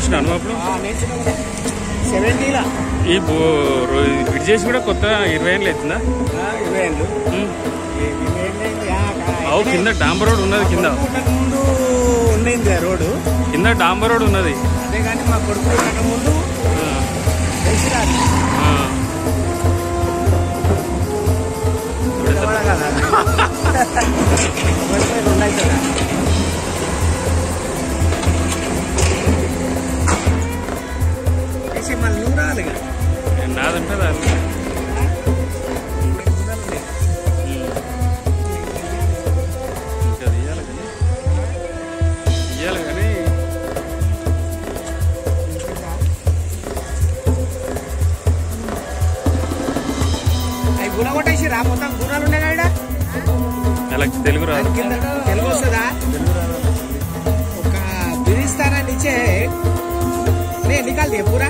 నేర్చినాను అప్పుడు సెవెంటీలా ఈ బో బ్రిడ్జ్ చేసి కూడా కొత్త ఇరవై ఏళ్ళు అవుతుందా ఇరవై ఏళ్ళు ఉమ్. ఇరవై ఏళ్ళు అయింది. ఆ, ఆ, అవు కింద డాంబర్ రోడ్ ఉన్నది కింద పుట్టక ముందు ఉండింది ఆ రోడ్డు కింద డాంబర్ రోడ్ ఉన్నది అదే కానీ మా కొడుకు పుట్టక ముందు ఆ, తెలిసిరాదు ఆ. ఇప్పుడు ఎంత- కదా ఒకటి రెండు అవుతుందా వేసి మళ్ళీ నువ్వు రావాలి కదా నాదంటే అది ఇంకా తీయాలి కానీ తీయాలి కానీ అవి గుణ కొట్టేసి రా మొత్తం గుణాలు ఉన్నాయి కదా నెలకు తెలుగు రాదు కింద తెలుగు వస్తుందా ఒక బిరిస్తారా नीचे नहीं निकाल दिए पूरा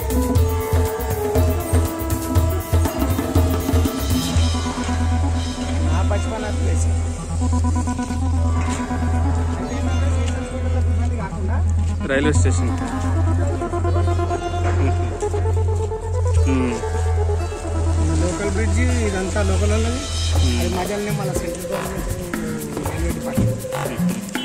हाँ बचपन place railway station local bridge ఇదంతా లోకల్ ఉన్నది అది మధ్యలోనే మన సెంట్రల్ గవర్నమెంట్ రైల్వే డిపార్ట్మెంట్